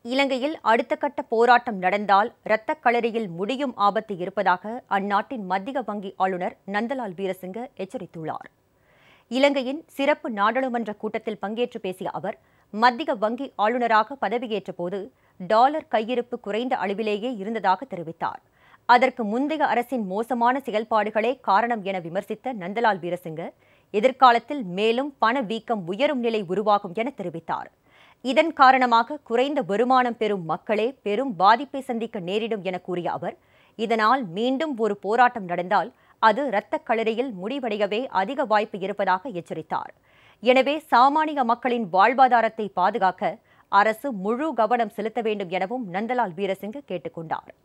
இலங்கையில் அடுத்த கட்ட போராட்டம் நடந்தால் இரத்தக் களரியில் முடியும் ஆபத்து இருப்பதாக அந்நாட்டின் மத்திய வங்கி ஆளுநர் நந்தலால் வீரசிங்க எச்சரித்துள்ளார் இலங்கையின் சிறப்பு நாடாளுமன்ற கூட்டத்தில் பங்கேற்று பேசிய அவர் மத்திய வங்கி ஆளுநராக பதவியேற்ற போது டாலர் கையிருப்பு குறைந்த அளவிலேயே இருந்ததாக தெரிவித்தார் அதற்கு முந்தைய அரசின் மோசமான செயல்பாடுகளே காரணம் என விமர்சித்த நந்தலால் வீரசிங்க எதிர்காலத்தில் மேலும் பண வீக்கம் உயரும் நிலை உருவாகும் என தெரிவித்தார் இதன் காரணமாக குறைந்த வருமானம் பெறும் மக்களே பெரும் பாதிப்பை சந்திக்க நேரிடும் என கூறிய அவர் இதனால் மீண்டும் ஒரு போராட்டம் நடந்தால் அது இரத்தக் களரியில் முடிவடையவே அதிக வாய்ப்பு இருப்பதாக எச்சரித்தார் எனவே சாமானிய மக்களின் வாழ்வாதாரத்தை பாதுகாக்க அரசு முழு கவனம் செலுத்த வேண்டும் எனவும் நந்தலால் வீரசிங்க கேட்டுக்கொண்டார்